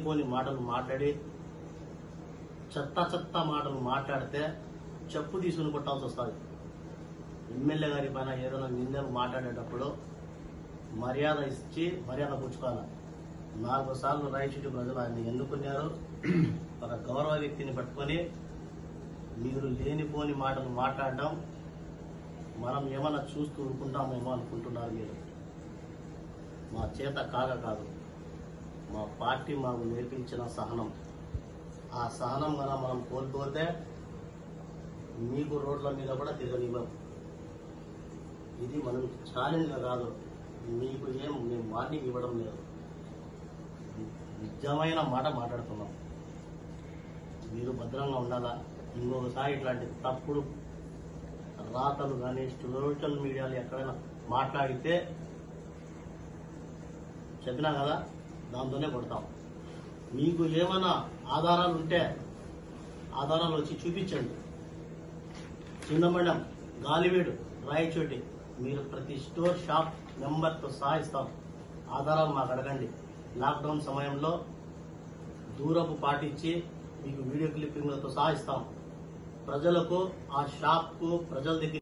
లేనిపోని మాటలు మాట్లాడి చెత్త చెత్త మాటలు మాట్లాడితే చెప్పు తీసుకుని కొట్టాల్సి వస్తుంది ఎమ్మెల్యే గారి పైన ఏదైనా నిందలు మాట్లాడేటప్పుడు మర్యాద ఇచ్చి మర్యాద పుచ్చుకోవాలి నాలుగు సార్లు రాయచూటి ప్రజలు ఆయన ఎన్నుకున్నారు ఒక గౌరవ వ్యక్తిని పట్టుకొని మీరు లేనిపోని మాటలు మాట్లాడడం మనం ఏమన్నా చూస్తూ ఊరుకుంటామేమో అనుకుంటున్నారు మీరు మా చేత కాక కాదు మా పార్టీ మాకు నేర్పించిన సహనం ఆ సహనం కనుక మనం కోల్పోతే మీకు రోడ్ల మీద కూడా తిరగనివ్వం ఇది మనం ఛాలెంజ్ కాదు మీకు ఏం మేము వార్నింగ్ ఇవ్వడం లేదు నిజమైన మాట మాట్లాడుతున్నాం మీరు భద్రంగా ఉండాలా ఇంకొకసారి ఇట్లాంటి తప్పుడు రాతలు కానీ సోషల్ మీడియాలో ఎక్కడైనా మాట్లాడితే చెప్పినా కదా దాంతోనే కొడతాం మీకు ఏమైనా ఆధారాలు ఉంటే ఆధారాలు వచ్చి చూపించండి చిన్నమండం గాలివీడు రాయచోటి మీరు ప్రతి స్టోర్ షాప్ నెంబర్తో సహా ఇస్తాం ఆధారాలు మాకు అడగండి లాక్డౌన్ సమయంలో దూరపు పాటించి మీకు వీడియో క్లిప్పింగ్లతో సహా ఇస్తాం ప్రజలకు ఆ షాప్కు ప్రజల దగ్గర